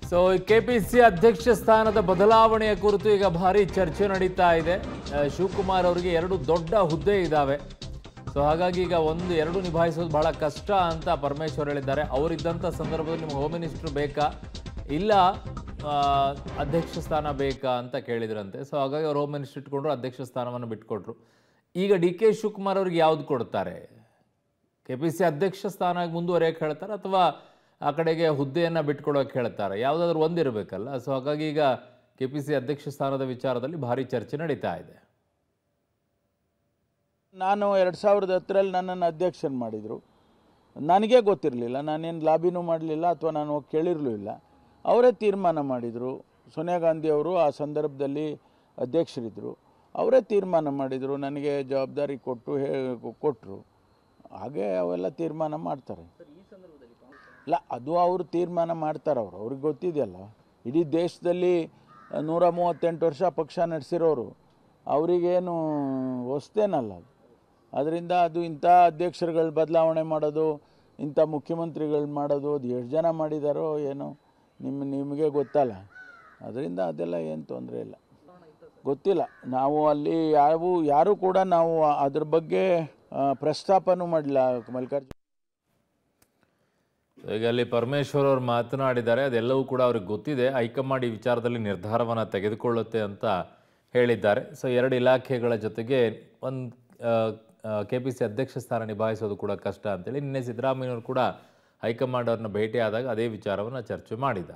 so KPC ಅಧ್ಯಕ್ಷ ಸ್ಥಾನದ ಬದಲಾವಣೆಯ ಕುರಿತು ಈಗ ಭಾರಿ ಚರ್ಚೆ ನಡೀತಾ ಇದೆ ಆ, ಶಿವಕುಮಾರ್ ಅವರಿಗೆ ಎರಡು ದೊಡ್ಡ ಹುದ್ದೆ ಇದ್ದಾವೆ ಸೊ ಹಾಗಾಗಿ ಈಗ ಒಂದು ಎರಡು ನಿಭಾಯಿಸೋದು ಬಹಳ ಕಷ್ಟ ಅಂತ ಪರಮೇಶ್ವರ್ ಹೇಳಿದ್ದಾರೆ ಅವರಿದ್ದಂಥ ಸಂದರ್ಭದಲ್ಲಿ ನಿಮ್ಗೆ ಹೋಮ್ ಮಿನಿಸ್ಟರ್ ಬೇಕಾ ಇಲ್ಲ ಆ, ಅಧ್ಯಕ್ಷ ಸ್ಥಾನ ಬೇಕಾ ಅಂತ ಕೇಳಿದ್ರಂತೆ ಸೊ ಹಾಗಾಗಿ ಅವ್ರು ಹೋಮ್ ಮಿನಿಸ್ಟರ್ ಇಟ್ಕೊಂಡ್ರು ಅಧ್ಯಕ್ಷ ಸ್ಥಾನವನ್ನು ಬಿಟ್ಕೊಟ್ರು ಈಗ ಡಿ ಕೆ ಶಿವಕುಮಾರ್ ಅವ್ರಿಗೆ ಯಾವ್ದು ಕೊಡ್ತಾರೆ ಕೆ ಪಿ ಸಿ ಅಧ್ಯಕ್ಷ ಸ್ಥಾನ ಮುಂದುವರಿಯಕ್ಕೆ ಹೇಳ್ತಾರೆ ಅಥವಾ ಆ ಕಡೆಗೆ ಹುದ್ದೆಯನ್ನು ಬಿಟ್ಕೊಡೋಕೆ ಹೇಳ್ತಾರೆ ಯಾವುದಾದ್ರೂ ಒಂದಿರಬೇಕಲ್ಲ ಸೊ ಹಾಗಾಗಿ ಈಗ ಕೆ ಪಿ ಸಿ ಅಧ್ಯಕ್ಷ ಸ್ಥಾನದ ವಿಚಾರದಲ್ಲಿ ಭಾರಿ ಚರ್ಚೆ ನಡೀತಾ ಇದೆ ನಾನು ಎರಡು ಸಾವಿರದ ಹತ್ತರಲ್ಲಿ ನನ್ನನ್ನು ಅಧ್ಯಕ್ಷನ್ ಮಾಡಿದರು ನನಗೇ ಗೊತ್ತಿರಲಿಲ್ಲ ನಾನೇನು ಲಾಬಿನೂ ಮಾಡಲಿಲ್ಲ ಅಥವಾ ನಾನು ಹೋಗಿ ಕೇಳಿರಲೂ ಇಲ್ಲ ಅವರೇ ತೀರ್ಮಾನ ಮಾಡಿದರು ಸೋನಿಯಾ ಗಾಂಧಿ ಅವರು ಆ ಸಂದರ್ಭದಲ್ಲಿ ಅಧ್ಯಕ್ಷರಿದ್ದರು ಅವರೇ ತೀರ್ಮಾನ ಮಾಡಿದರು ನನಗೆ ಜವಾಬ್ದಾರಿ ಕೊಟ್ಟು ಹೇ ಕೊಟ್ಟರು ಹಾಗೆ ಅವೆಲ್ಲ ತೀರ್ಮಾನ ಮಾಡ್ತಾರೆ ಇಲ್ಲ ಅದು ಅವರು ತೀರ್ಮಾನ ಮಾಡ್ತಾರೆ ಅವರು ಅವ್ರಿಗೆ ಗೊತ್ತಿದೆಯಲ್ಲ ಇಡೀ ದೇಶದಲ್ಲಿ ನೂರ ಮೂವತ್ತೆಂಟು ವರ್ಷ ಪಕ್ಷ ನಡೆಸಿರೋರು ಅವರಿಗೇನು ಹೊಸ್ತೇನಲ್ಲ ಅದು ಅದರಿಂದ ಅದು ಇಂಥ ಅಧ್ಯಕ್ಷರುಗಳು ಬದಲಾವಣೆ ಮಾಡೋದು ಇಂಥ ಮುಖ್ಯಮಂತ್ರಿಗಳು ಮಾಡೋದು ಅದು ಎಷ್ಟು ಜನ ಮಾಡಿದಾರೋ ಏನೋ ನಿಮ್ಮ ನಿಮಗೆ ಗೊತ್ತಲ್ಲ ಅದರಿಂದ ಅದೆಲ್ಲ ಏನು ತೊಂದರೆ ಇಲ್ಲ ಗೊತ್ತಿಲ್ಲ ನಾವು ಅಲ್ಲಿ ಯಾವ ಯಾರೂ ಕೂಡ ನಾವು ಅದ್ರ ಬಗ್ಗೆ ಆ, ಪ್ರಸ್ತಾಪನೂ ಮಾಡಿಲ್ಲ ಮಲ್ಲಿಕಾರ್ಜುನ So ಈಗ ಅಲ್ಲಿ ಪರಮೇಶ್ವರ್ ಅವರು ಮಾತನಾಡಿದ್ದಾರೆ ಅದೆಲ್ಲವೂ ಕೂಡ ಅವ್ರಿಗೆ ಗೊತ್ತಿದೆ ಹೈಕಮಾಂಡ್ ಈ ವಿಚಾರದಲ್ಲಿ ನಿರ್ಧಾರವನ್ನು ತೆಗೆದುಕೊಳ್ಳುತ್ತೆ ಅಂತ ಹೇಳಿದ್ದಾರೆ ಸೊ ಎರಡು ಇಲಾಖೆಗಳ ಜೊತೆಗೆ ಒಂದು ಕೆ ಪಿ ಸಿ ಅಧ್ಯಕ್ಷ ಸ್ಥಾನ ನಿಭಾಯಿಸೋದು ಕೂಡ ಕಷ್ಟ ಅಂತೇಳಿ ನಿನ್ನೆ ಸಿದ್ದರಾಮಯ್ಯವರು ಕೂಡ ಹೈಕಮಾಂಡ್ ಅವ್ರನ್ನ ಭೇಟಿ ಆದಾಗ ಅದೇ ವಿಚಾರವನ್ನು ಚರ್ಚೆ ಮಾಡಿದ್ದಾರೆ